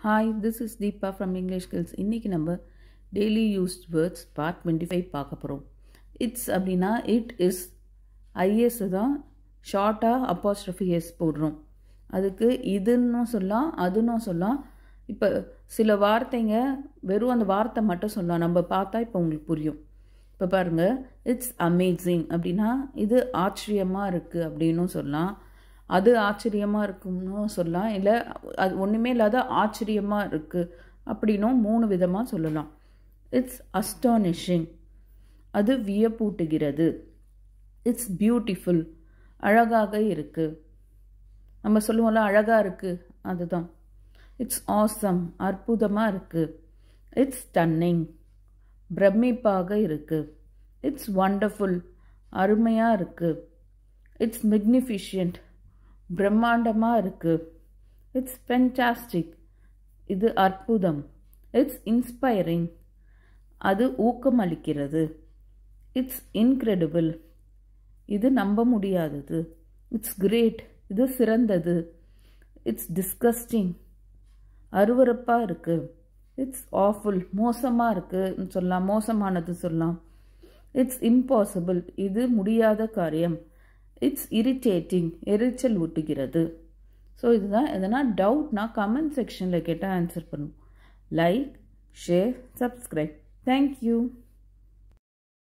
hi this is Deepa from English skills இன்றைக்கி நம்ம daily used words part twenty five பார்க்க போகிறோம் இட்ஸ் அப்படின்னா இட் இஸ் ஐஎஸ் தான் ஷார்ட்டாக அப்பாஸ்ட்ரஃபி எஸ் போடுறோம் அதுக்கு இதுன்னும் சொல்லலாம் அதுன்னும் சொல்லலாம் இப்போ சில வார்த்தைங்க வெறும் அந்த வார்த்தை மட்டும் சொல்லலாம் நம்ம பார்த்தா இப்போ உங்களுக்கு புரியும் இப்போ பாருங்கள் இட்ஸ் அமேசிங் அப்படின்னா இது ஆச்சரியமாக இருக்குது அப்படின்னும் சொல்லலாம் அது ஆச்சரியமாக இருக்கும்னு சொல்லலாம் இல்லை அது ஒன்றுமே இல்லாத ஆச்சரியமாக இருக்குது அப்படின்னும் மூணு விதமாக சொல்லலாம் இட்ஸ் அஸ்டானிஷிங் அது வியப்பூட்டுகிறது இட்ஸ் பியூட்டிஃபுல் அழகாக இருக்குது நம்ம சொல்லுவோம்ல அழகாக இருக்குது அதுதான் இட்ஸ் ஆசம் அற்புதமாக இருக்குது இட்ஸ் ஸ்டன்னிங் பிரமிப்பாக இருக்குது இட்ஸ் வண்டர்ஃபுல் அருமையாக இருக்குது இட்ஸ் மிக்னிஃபிஷியன்ட் பிரம்மாண்டமாக இருக்குது இட்ஸ் ஃபென்டாஸ்டிக் இது அற்புதம் இட்ஸ் இன்ஸ்பைரிங் அது ஊக்கமளிக்கிறது இட்ஸ் இன்க்ரெடிபிள் இது நம்ப முடியாதது இட்ஸ் கிரேட் இது சிறந்தது இட்ஸ் டிஸ்கஸ்டிங் அருவறுப்பாக இருக்குது இட்ஸ் ஆஃபுல் மோசமாக இருக்குன்னு சொல்லலாம் மோசமானது சொல்லலாம் இட்ஸ் இம்பாசிபிள் இது முடியாத காரியம் இட்ஸ் இரிட்டேட்டிங் எரிச்சல் ஊட்டுகிறது ஸோ இதுதான் எதனா டவுட்னா கமெண்ட் செக்ஷனில் கேட்டால் ஆன்சர் பண்ணும் லைக் ஷேர் சப்ஸ்கிரைப் தேங்க்யூ